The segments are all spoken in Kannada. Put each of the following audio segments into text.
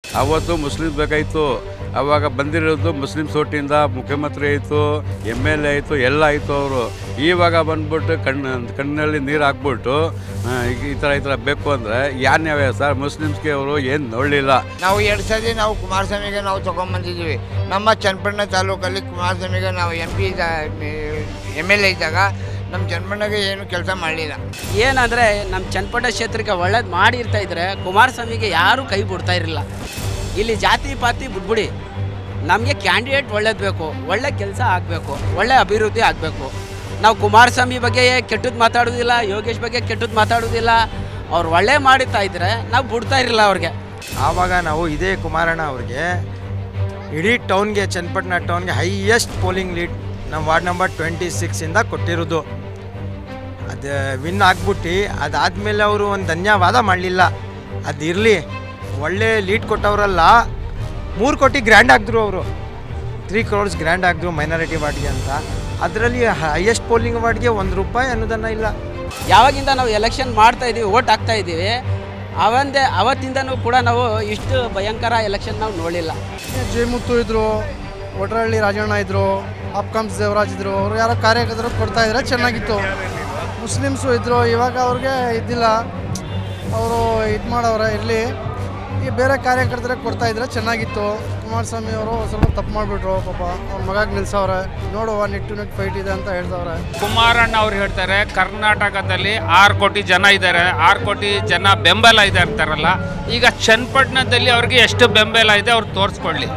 ಅವತ್ತು ಮುಸ್ಲಿಮ್ಸ್ ಬೇಕಾಯಿತು ಅವಾಗ ಬಂದಿರೋದು ಮುಸ್ಲಿಮ್ಸ್ ಓಟಿಂದ ಮುಖ್ಯಮಂತ್ರಿ ಆಯಿತು ಎಮ್ ಎಲ್ ಎ ಆಯಿತು ಎಲ್ಲ ಆಯಿತು ಅವರು ಇವಾಗ ಬಂದ್ಬಿಟ್ಟು ಕಣ್ಣು ಕಣ್ಣಲ್ಲಿ ನೀರು ಹಾಕ್ಬಿಟ್ಟು ಆ, ಈ- ಈ ಥರ ಈ ಥರ ಬೇಕು ಅಂದರೆ ಯಾನ್ ಯಾವ್ಯಾವ ಸರ್ ಮುಸ್ಲಿಮ್ಸ್ಗೆ ಅವರು ಏನು ನೋಡಲಿಲ್ಲ ನಾವು ಎರಡು ಸತಿ ನಾವು ಕುಮಾರಸ್ವಾಮಿಗೆ ನಾವು ತೊಗೊಂಬಂದಿದ್ದೀವಿ ನಮ್ಮ ಚನ್ನಪಟ್ಟಣ ತಾಲೂಕಲ್ಲಿ ಕುಮಾರಸ್ವಾಮಿಗೆ ನಾವು M P M L A ಇದ್ದಾಗ ನಮ್ಮ ಚನ್ನಪಟ್ಟಣಗೆ ಏನು ಕೆಲಸ ಮಾಡಲಿಲ್ಲ ಏನಂದರೆ ನಮ್ಮ ಚನ್ನಪಟ್ಟ ಕ್ಷೇತ್ರಕ್ಕೆ ಒಳ್ಳೇದು ಮಾಡಿರ್ತಾ ಇದ್ರೆ ಕುಮಾರಸ್ವಾಮಿಗೆ ಯಾರೂ ಕೈ ಬಿಡ್ತಾ ಇರಲಿಲ್ಲ ಇಲ್ಲಿ ಜಾತಿ ಪಾತಿ ಬಿಟ್ಬಿಡಿ ನಮಗೆ ಕ್ಯಾಂಡಿಡೇಟ್ ಒಳ್ಳೇದು ಬೇಕು ಒಳ್ಳೆ ಕೆಲಸ ಆಗಬೇಕು ಒಳ್ಳೆ ಅಭಿವೃದ್ಧಿ ಆಗಬೇಕು ನಾವು ಕುಮಾರಸ್ವಾಮಿ ಬಗ್ಗೆ ಕೆಟ್ಟದ್ದು ಮಾತಾಡೋದಿಲ್ಲ ಯೋಗೇಶ್ ಬಗ್ಗೆ ಕೆಟ್ಟದ್ದು ಮಾತಾಡೋದಿಲ್ಲ ಅವ್ರು ಒಳ್ಳೆ ಮಾಡುತ್ತಾ ಇದ್ರೆ ನಾವು ಬಿಡ್ತಾ ಇರಲಿಲ್ಲ ಅವ್ರಿಗೆ ಆವಾಗ ನಾವು ಇದೇ ಕುಮಾರಣ್ಣ ಅವ್ರಿಗೆ ಇಡೀ ಟೌನ್ಗೆ ಚನ್ನಪಟ್ಟಣ ಟೌನ್ಗೆ ಹೈಯೆಸ್ಟ್ ಪೋಲಿಂಗ್ ಲೀಡ್ ನಮ್ಮ ವಾರ್ಡ್ ನಂಬರ್ ಟ್ವೆಂಟಿ ಸಿಕ್ಸಿಂದ ಕೊಟ್ಟಿರೋದು ಅದು ವಿನ್ ಆಗ್ಬಿಟ್ಟು ಅದಾದಮೇಲೆ ಅವರು ಒಂದು ಧನ್ಯವಾದ ಮಾಡಲಿಲ್ಲ ಅದಿರಲಿ ಒಳ್ಳೆ ಲೀಡ್ ಕೊಟ್ಟವರಲ್ಲ ಮೂರು ಕೋಟಿ ಗ್ರ್ಯಾಂಡ್ ಆಗಿದ್ರು ಅವರು ತ್ರೀ ಕ್ರೋರ್ಸ್ ಗ್ರ್ಯಾಂಡ್ ಆಗಿದ್ರು ಮೈನಾರಿಟಿ ವಾರ್ಡ್ಗೆ ಅಂತ ಅದರಲ್ಲಿ ಹೈಯೆಸ್ಟ್ ಪೋಲಿಂಗ್ ವಾರ್ಡ್ಗೆ ಒಂದು ರೂಪಾಯಿ ಅನುದಾನ ಇಲ್ಲ ಯಾವಾಗಿಂದ ನಾವು ಎಲೆಕ್ಷನ್ ಮಾಡ್ತಾ ಇದ್ದೀವಿ ಓಟ್ ಹಾಕ್ತಾ ಇದ್ದೀವಿ ಅವಂದೇ ಅವತ್ತಿಂದನೂ ಕೂಡ ನಾವು ಇಷ್ಟು ಭಯಂಕರ ಎಲೆಕ್ಷನ್ ನಾವು ನೋಡಲಿಲ್ಲ ಜಯಮುತ್ತು ಇದ್ರು ಒಡ್ರಹಳ್ಳಿ ರಾಜಣ್ಣ ಇದ್ರು ಅಪ್ಕಮ್ಸ್ ದೇವರಾಜ್ ಇದ್ರು ಅವರು ಯಾರೋ ಕಾರ್ಯಕರ್ತರು ಕೊಡ್ತಾ ಇದ್ರೆ ಚೆನ್ನಾಗಿತ್ತು ಮುಸ್ಲಿಮ್ಸು ಇದ್ರು ಇವಾಗ ಅವ್ರಿಗೆ ಇದ್ದಿಲ್ಲ ಅವರು ಇದು ಮಾಡವ್ರೆ ಇರಲಿ ಈ ಬೇರೆ ಕಾರ್ಯಕರ್ತರೇ ಕೊಡ್ತಾ ಇದ್ರೆ ಚೆನ್ನಾಗಿತ್ತು ಕುಮಾರಸ್ವಾಮಿ ಅವರು ಸ್ವಲ್ಪ ತಪ್ಪು ಮಾಡಿಬಿಟ್ರು ಪಾಪ ಅವ್ರ ಮಗಾಗಿ ನಿಲ್ಸವ್ರೆ ನೋಡುವ ನಿಟ್ಟು ನಿಟ್ಟು ಫೈಟ್ ಇದೆ ಅಂತ ಹೇಳ್ದವ್ರೆ ಕುಮಾರಣ್ಣ ಅವ್ರು ಹೇಳ್ತಾರೆ ಕರ್ನಾಟಕದಲ್ಲಿ ಆರು ಕೋಟಿ ಜನ ಇದ್ದಾರೆ ಆರು ಕೋಟಿ ಜನ ಬೆಂಬಲ ಇದೆ ಅಂತಾರಲ್ಲ ಈಗ ಚನ್ನಪಟ್ಟಣದಲ್ಲಿ ಅವ್ರಿಗೆ ಎಷ್ಟು ಬೆಂಬಲ ಇದೆ ಅವ್ರು ತೋರಿಸ್ಕೊಳ್ಳಿ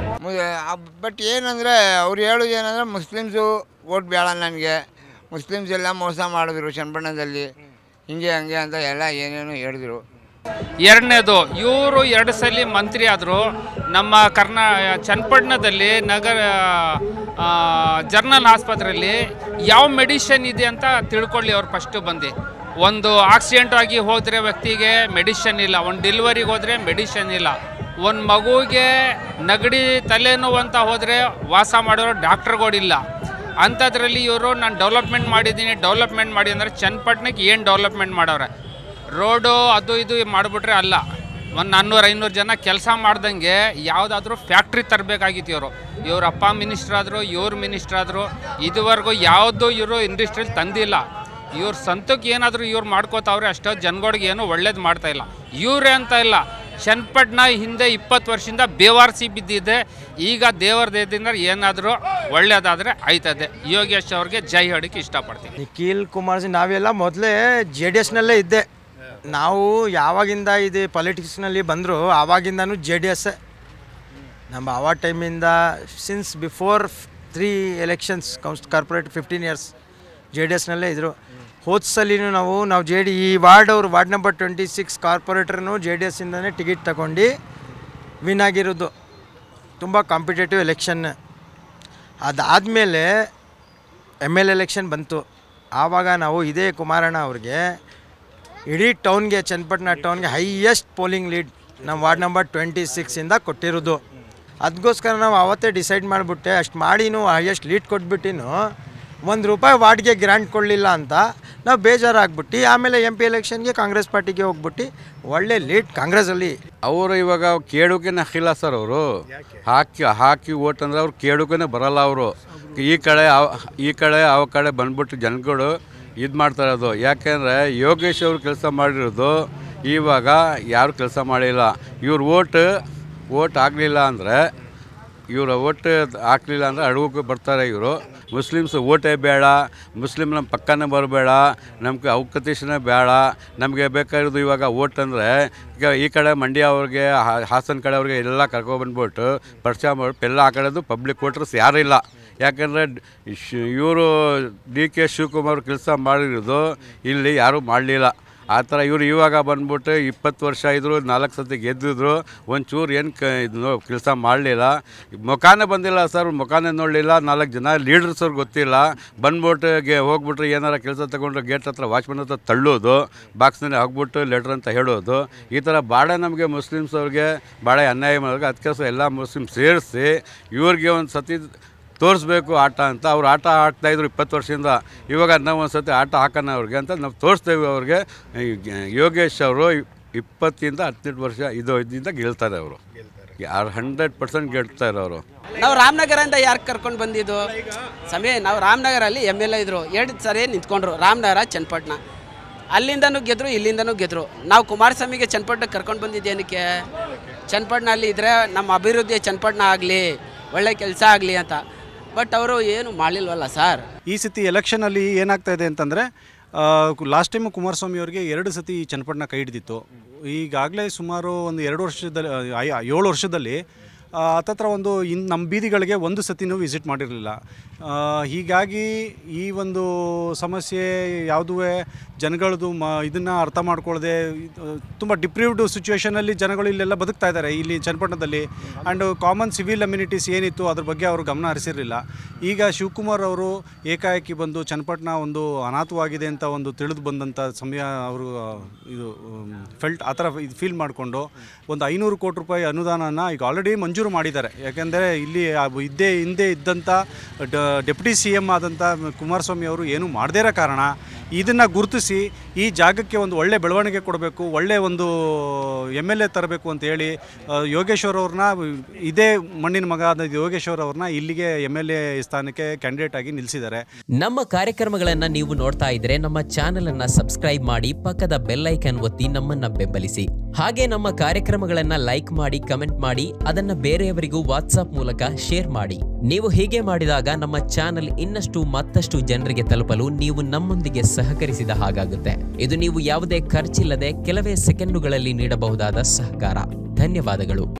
ಬಟ್ ಏನಂದರೆ ಅವ್ರು ಹೇಳೋದು ಏನಂದರೆ ಮುಸ್ಲಿಮ್ಸು ಓಟ್ ಬೇಡ ನನಗೆ ಮುಸ್ಲಿಮ್ಸ್ ಎಲ್ಲ ಮೋಸ ಮಾಡಿದ್ರು ಚನ್ನಪಟ್ಟಣದಲ್ಲಿ ಹಿಂಗೆ ಹಂಗೆ ಅಂತ ಎಲ್ಲ ಏನೇನೋ ಹೇಳಿದ್ರು ಎರಡನೇದು ಇವರು ಎರಡು ಸಲ ಮಂತ್ರಿ ಆದರು ನಮ್ಮ ಕರ್ನಾ ಚನ್ನಪಟ್ಟಣದಲ್ಲಿ ನಗರ ಆ, ಜರ್ನಲ್ ಆಸ್ಪತ್ರೆಯಲ್ಲಿ ಯಾವ ಮೆಡಿಷನ್ ಇದೆ ಅಂತ ತಿಳ್ಕೊಳ್ಳಿ ಅವ್ರು ಫಸ್ಟು ಬಂದು ಒಂದು ಆಕ್ಸಿಡೆಂಟ್ ಆಗಿ ಹೋದರೆ ವ್ಯಕ್ತಿಗೆ ಮೆಡಿಷನ್ ಇಲ್ಲ ಒಂದು ಡೆಲಿವರಿಗೆ ಹೋದರೆ ಮೆಡಿಷನ್ ಇಲ್ಲ ಒಂದು ಮಗುವಿಗೆ ನಗಡಿ ತಲೆನೋವು ಅಂತ ಹೋದರೆ ವಾಸ ಮಾಡೋರು ಡಾಕ್ಟ್ರುಗಳಿಲ್ಲ ಅಂಥದ್ರಲ್ಲಿ ಇವರು ನಾನು ಡೆವಲಪ್ಮೆಂಟ್ ಮಾಡಿದ್ದೀನಿ ಡೆವಲಪ್ಮೆಂಟ್ ಮಾಡಿ ಅಂದರೆ ಚನ್ನಪಟ್ಟಣಕ್ಕೆ ಏನು ಡೆವಲಪ್ಮೆಂಟ್ ಮಾಡವ್ರೆ ರೋಡು ಅದು ಇದು ಮಾಡಿಬಿಟ್ರೆ ಅಲ್ಲ ಒಂದು ನಾನ್ನೂರು ಐನೂರು ಜನ ಕೆಲಸ ಮಾಡ್ದಂಗೆ ಯಾವುದಾದ್ರೂ ಫ್ಯಾಕ್ಟ್ರಿ ತರಬೇಕಾಗಿತ್ತು ಇವರು ಇವ್ರ ಅಪ್ಪ ಮಿನಿಸ್ಟ್ರ್ ಆದರು ಇವ್ರು ಮಿನಿಸ್ಟ್ರ್ ಆದರು ಇದುವರೆಗೂ ಯಾವುದೂ ಇವರು ಇಂಡಸ್ಟ್ರಿಯಲ್ಲಿ ತಂದಿಲ್ಲ ಇವ್ರ ಸ್ವಂತಕ್ಕೆ ಏನಾದರೂ ಇವ್ರು ಮಾಡ್ಕೋತಾವ್ರೆ ಅಷ್ಟೋ ಜನಗಳಿಗೆ ಏನೂ ಒಳ್ಳೇದು ಮಾಡ್ತಾ ಇಲ್ಲ ಇವರೇ ಅಂತ ಇಲ್ಲ ಚನ್ನಪಟ್ಟಣ ಹಿಂದೆ ಇಪ್ಪತ್ತು ವರ್ಷದಿಂದ ಬೇವಾರ್ಸಿ ಬಿದ್ದಿದೆ ಈಗ ದೇವರ ದೇಹದಿಂದ ಏನಾದರೂ ಒಳ್ಳೇದಾದರೆ ಆಯ್ತದೆ ಯೋಗೇಶ್ ಅವ್ರಿಗೆ ಜೈ ಹೇಳೋಕ್ಕೆ ಇಷ್ಟಪಡ್ತೀನಿ ನಿಖಿಲ್ ಕುಮಾರಸ್ವಾಮಿ ನಾವೆಲ್ಲ ಮೊದಲೇ ಜೆ ಡಿ ಎಸ್ನಲ್ಲೇ ಇದ್ದೆ ನಾವು ಯಾವಾಗಿಂದ ಇದು ಪೊಲಿಟಿಕ್ಸ್ನಲ್ಲಿ ಬಂದರೂ ಆವಾಗಿಂದನೂ ಜೆ ಡಿ ಎಸ್ಸೇ ನಮ್ಮ ಆವ ಟೈಮಿಂದ since before three elections council corporate fifteen years J D ಎಸ್ನಲ್ಲೇ ಇದ್ದರು ಹೋದ ಸಲಿನೂ ನಾವು ನಾವು ಜೆ ಡಿ ಈ ವಾರ್ಡ್ ಅವರು ವಾರ್ಡ್ ನಂಬರ್ ಟ್ವೆಂಟಿ ಸಿಕ್ಸ್ ಕಾರ್ಪೊರೇಟ್ರನ್ನು ಜೆ ಡಿ ಎಸ್ಸಿಂದನೇ ಟಿಕೆಟ್ ತಗೊಂಡು ವಿನ್ ಆಗಿರೋದು ತುಂಬ ಕಾಂಪಿಟೇಟಿವ್ ಎಲೆಕ್ಷನ್ ಅದಾದಮೇಲೆ ಎಮ್ ಎಲ್ ಎಲೆಕ್ಷನ್ ಬಂತು ಆವಾಗ ನಾವು ಇದೇ ಕುಮಾರಣ್ಣ ಅವ್ರಿಗೆ ಇಡೀ ಟೌನ್ಗೆ ಚನ್ನಪಟ್ಟಣ ಟೌನ್ಗೆ ಹೈಯೆಸ್ಟ್ ಪೋಲಿಂಗ್ ಲೀಡ್ ನಮ್ಮ ವಾರ್ಡ್ ನಂಬರ್ ಟ್ವೆಂಟಿ ಸಿಕ್ಸಿಂದ ಕೊಟ್ಟಿರೋದು ಅದಕ್ಕೋಸ್ಕರ ನಾವು ಅವತ್ತೇ ಡಿಸೈಡ್ ಮಾಡಿಬಿಟ್ಟೆ ಅಷ್ಟು ಮಾಡಿನೂ ಹೈಯೆಸ್ಟ್ ಲೀಡ್ ಕೊಟ್ಬಿಟ್ಟಿನೂ ಒಂದು ರೂಪಾಯಿ ವಾರ್ಡ್ಗೆ ಗ್ರ್ಯಾಂಟ್ ಕೊಡಲಿಲ್ಲ ಅಂತ ನಾವು ಬೇಜಾರಾಗ್ಬಿಟ್ಟು ಆಮೇಲೆ ಎಮ್ ಪಿ ಎಲೆಕ್ಷನ್ಗೆ ಕಾಂಗ್ರೆಸ್ ಪಾರ್ಟಿಗೆ ಹೋಗ್ಬಿಟ್ಟು ಒಳ್ಳೆ ಲೀಡ್ ಕಾಂಗ್ರೆಸ್ಸಲ್ಲಿ ಅವರು ಇವಾಗ ಕೇಳೋಕೆ ಹಾಕಿಲ್ಲ ಸರ್ ಅವರು ಹಾಕಿ ಹಾಕಿ ಓಟ್ ಅಂದ್ರೆ ಅವ್ರು ಕೇಳೋಕೆ ಬರಲ್ಲ ಅವರು ಈ ಕಡೆ ಅವ್- ಈ ಕಡೆ ಆ ಕಡೆ ಬಂದ್ಬಿಟ್ಟು ಜನಗಳು ಇದು ಮಾಡ್ತಾ ಇರೋದು ಯಾಕೆಂದರೆ ಯೋಗೇಶ್ ಅವರು ಕೆಲಸ ಮಾಡಿರೋದು ಇವಾಗ ಯಾರು ಕೆಲಸ ಮಾಡಿಲ್ಲ ಇವ್ರ ಓಟ್ ಓಟ್ ಆಗಲಿಲ್ಲ ಅಂದರೆ ಇವರು ಓಟ್ ಹಾಕ್ಲಿಲ್ಲ ಅಂದರೆ ಅಡುಗೆ ಬರ್ತಾರೆ ಇವರು ಮುಸ್ಲಿಮ್ಸ್ ಓಟೇ ಬೇಡ ಮುಸ್ಲಿಮ್ ನಮ್ಮ ಪಕ್ಕನೇ ಬರಬೇಡ ನಮಗೆ ಅವಕಾಶನೇ ಬೇಡ ನಮಗೆ ಬೇಕಾಗಿರೋದು ಇವಾಗ ಓಟ್ ಅಂದರೆ ಈಗ ಈ ಕಡೆ ಮಂಡ್ಯ ಅವ್ರಿಗೆ ಹಾ- ಹಾಸನ ಕಡೆ ಅವ್ರಿಗೆ ಎಲ್ಲ ಕರ್ಕೊಬಂದ್ಬಿಟ್ಟು ಪರಿಚಯ ಮಾಡಿ ಎಲ್ಲ ಆ ಕಡೆದು ಪಬ್ಲಿಕ್ ವೋಟರ್ಸ್ ಯಾರೂ ಇಲ್ಲ ಯಾಕಂದರೆ ಇವರು ಡಿ ಕೆ ಶಿವಕುಮಾರ್ ಕೆಲಸ ಮಾಡಿರೋದು ಇಲ್ಲಿ ಯಾರೂ ಮಾಡಲಿಲ್ಲ ಆ ಥರ ಇವರು ಇವಾಗ ಬಂದ್ಬಿಟ್ಟು ಇಪ್ಪತ್ತು ವರ್ಷ ಇದ್ದರು ನಾಲ್ಕು ಸತಿ ಗೆದ್ದಿದ್ರು ಒಂಚೂರು ಏನು ಕ ಇದು ಕೆಲಸ ಮಾಡಲಿಲ್ಲ ಮುಖಾನೇ ಬಂದಿಲ್ಲ ಸರ್ ಮುಖಾನೇ ನೋಡಲಿಲ್ಲ ನಾಲ್ಕು ಜನ ಲೀಡರ್ಸ್ ಅವ್ರಿಗೆ ಗೊತ್ತಿಲ್ಲ ಬಂದ್ಬಿಟ್ಟು ಗೆ ಹೋಗ್ಬಿಟ್ರೆ ಏನಾರ ಕೆಲಸ ತಗೊಂಡ್ರೆ ಗೇಟ್ ಹತ್ರ ವಾಚ್ಮನ್ ಹತ್ರ ತಳ್ಳೋದು ಬಾಕ್ಸ್ನಲ್ಲಿ ಹೋಗ್ಬಿಟ್ಟು ಲೆಟ್ರ್ ಅಂತ ಹೇಳೋದು ಈ ಥರ ಭಾಳ ನಮಗೆ ಮುಸ್ಲಿಮ್ಸ್ ಅವ್ರಿಗೆ ಭಾಳ ಅನ್ಯಾಯ ಮಾಡೋದು ಅದಕ್ಕೆ ಎಲ್ಲ ಮುಸ್ಲಿಮ್ ಸೇರಿಸಿ ಇವ್ರಿಗೆ ಒಂದು ಸತಿ ತೋರಿಸ್ಬೇಕು ಆಟ ಅಂತ ಅವ್ರು ಆಟ ಆಡ್ತಾಯಿದ್ರು ಇಪ್ಪತ್ತು ವರ್ಷದಿಂದ ಇವಾಗ ನಾವು ಒಂದು ಸತಿ ಆಟ ಹಾಕೋಣ ಅವ್ರಿಗೆ ಅಂತ ನಾವು ತೋರಿಸ್ತೇವೆ ಅವ್ರಿಗೆ ಈ ಯೋಗೇಶ್ ಅವರು ಇಪ್ಪತ್ತಿಂದ ಹದಿನೆಂಟು ವರ್ಷ ಇದು ಇದರಿಂದ ಗೆಲ್ತಾರೆ ಅವರು ಯಾರು ಹಂಡ್ರೆಡ್ ಪರ್ಸೆಂಟ್ ಗೆಲ್ತಾ ಇರೋರು ನಾವು ರಾಮನಗರದಿಂದ ಯಾರು ಕರ್ಕೊಂಡು ಬಂದಿದ್ದು ಸಮಯ ನಾವು ರಾಮನಗರಲ್ಲಿ ಎಮ್ ಎಲ್ ಎ ಇದ್ರು ಎರಡು ಸರಿ ನಿಂತ್ಕೊಂಡ್ರು ರಾಮನಗರ ಚನ್ನಪಟ್ಟಣ ಅಲ್ಲಿಂದನೂ ಗೆದ್ರು ಇಲ್ಲಿಂದನೂ ಗೆದ್ರು ನಾವು ಕುಮಾರಸ್ವಾಮಿಗೆ ಚನ್ನಪಟ್ಟಣಕ್ಕೆ ಕರ್ಕೊಂಡು ಬಂದಿದ್ದೇನಕ್ಕೆ ಚನ್ನಪಟ್ಟಣಲ್ಲಿ ಇದ್ದರೆ ನಮ್ಮ ಅಭಿವೃದ್ಧಿ ಚನ್ನಪಟ್ಟಣ ಆಗಲಿ ಒಳ್ಳೆ ಕೆಲಸ ಆಗಲಿ ಅಂತ ಬಟ್ ಅವರು ಏನು ಮಾಡಿಲ್ವಲ್ಲ ಸರ್ ಈ ಸತಿ ಎಲೆಕ್ಷನಲ್ಲಿ ಏನಾಗ್ತಾ ಇದೆ ಅಂತಂದರೆ ಲಾಸ್ಟ್ ಟೈಮು ಕುಮಾರಸ್ವಾಮಿ ಅವರಿಗೆ ಎರಡು ಸತಿ ಚನ್ನಪಟ್ಟಣ ಕೈ ಹಿಡಿದಿತ್ತು ಈಗಾಗಲೇ ಸುಮಾರು ಒಂದು ಎರಡು ವರ್ಷದಲ್ಲಿ ಐ- ಏಳು ವರ್ಷದಲ್ಲಿ ಆ, ಹತ್ತತ್ರ ಒಂದು ಇನ್ ನಮ್ಮ ಬೀದಿಗಳಿಗೆ ಒಂದು ಸತಿನೂ ವಿಸಿಟ್ ಮಾಡಿರಲಿಲ್ಲ ಆ, ಹೀಗಾಗಿ ಈ ಒಂದು ಸಮಸ್ಯೆ ಯಾವುದೂ ಜನಗಳದು ಮ ಇದನ್ನು ಅರ್ಥ ಮಾಡ್ಕೊಳ್ಳದೆ ತುಂಬ ಡಿಪ್ರೀವ್ಡ್ ಸಿಚುವೇಷನಲ್ಲಿ ಜನಗಳು ಇಲ್ಲೆಲ್ಲ ಬದುಕ್ತಾ ಇದ್ದಾರೆ ಇಲ್ಲಿ ಚನ್ನಪಟ್ಟಣದಲ್ಲಿ ಆ್ಯಂಡ್ ಕಾಮನ್ ಸಿವಿಲ್ ಅಮ್ಯುನಿಟೀಸ್ ಏನಿತ್ತು ಅದ್ರ ಬಗ್ಗೆ ಅವರು ಗಮನ ಹರಿಸಿರಲಿಲ್ಲ ಈಗ ಶಿವಕುಮಾರ್ ಅವರು ಏಕಾಏಕಿ ಬಂದು ಚನ್ನಪಟ್ಟಣ ಒಂದು ಅನಾಥವಾಗಿದೆ ಅಂತ ಒಂದು ತಿಳಿದು ಬಂದಂಥ ಸಮಯ ಅವರು ಇದು ಫೆಲ್ಟ್ ಆ ಥರ ಇದು ಫೀಲ್ ಮಾಡಿಕೊಂಡು ಒಂದು ಐನೂರು ಕೋಟಿ ರೂಪಾಯಿ ಅನುದಾನನ ಈಗ ಆಲ್ರೆಡಿ ಮಂಜೂರು ಮಾಡಿದ್ದಾರೆ ಯಾಕೆಂದರೆ ಇಲ್ಲಿ ಆ ಇದ್ದೇ ಹಿಂದೆ ಇದ್ದಂಥ ಡೆಪ್ಯೂಟಿ ಸಿ ಎಮ್ ಆದಂಥ ಕುಮಾರಸ್ವಾಮಿ ಅವರು ಏನೂ ಮಾಡದೇ ಇರೋ ಕಾರಣ ಇದನ್ನು ಗುರುತಿಸಿ ಈ ಜಾಗಕ್ಕೆ ಒಂದು ಒಳ್ಳೆ ಬೆಳವಣಿಗೆ ಕೊಡಬೇಕು ಒಳ್ಳೆ ಒಂದು ಎಮ್ ಎಲ್ ಎ ತರಬೇಕು ಅಂತ ಹೇಳಿ ಆ, ಯೋಗೇಶ್ವರ್ ಅವ್ರನ್ನ ಇದೇ ಮಣ್ಣಿನ ಮಗ ಆದ ಯೋಗೇಶ್ವರ್ ಅವ್ರನ್ನ ಇಲ್ಲಿಗೆ ಎಮ್ ಎಲ್ ಎ ಸ್ಥಾನಕ್ಕೆ ಕ್ಯಾಂಡಿಡೇಟ್ ಆಗಿ ನಿಲ್ಲಿಸಿದ್ದಾರೆ ನಮ್ಮ ಕಾರ್ಯಕ್ರಮಗಳನ್ನ ನೀವು ನೋಡ್ತಾ ಇದ್ರೆ ನಮ್ಮ ಚಾನೆಲ್ ಅನ್ನ ಸಬ್ಸ್ಕ್ರೈಬ್ ಮಾಡಿ ಪಕ್ಕದ ಬೆಲ್ ಐಕನ್ ಒತ್ತಿ ನಮ್ಮನ್ನ ಬೆಂಬಲಿಸಿ ಹಾಗೆ ನಮ್ಮ ಕಾರ್ಯಕ್ರಮಗಳನ್ನ ಲೈಕ್ ಮಾಡಿ ಕಮೆಂಟ್ ಮಾಡಿ ಅದನ್ನ ಬೇರೆಯವರಿಗೂ ವಾಟ್ಸ್ಆಪ್ ಮೂಲಕ ಶೇರ್ ಮಾಡಿ ನೀವು ಹೀಗೆ ಮಾಡಿದಾಗ ನಮ್ಮ ಚಾನೆಲ್ ಇನ್ನಷ್ಟು ಮತ್ತಷ್ಟು ಜನರಿಗೆ ತಲುಪಲು ನೀವು ನಮ್ಮೊಂದಿಗೆ ಸಹಕರಿಸಿದ ಹಾಗಾಗುತ್ತೆ ಇದು ನೀವು ಯಾವುದೇ ಖರ್ಚಿಲ್ಲದೆ ಕೆಲವೇ ಸೆಕೆಂಡುಗಳಲ್ಲಿ ನೀಡಬಹುದಾದ ಸಹಕಾರ ಧನ್ಯವಾದಗಳು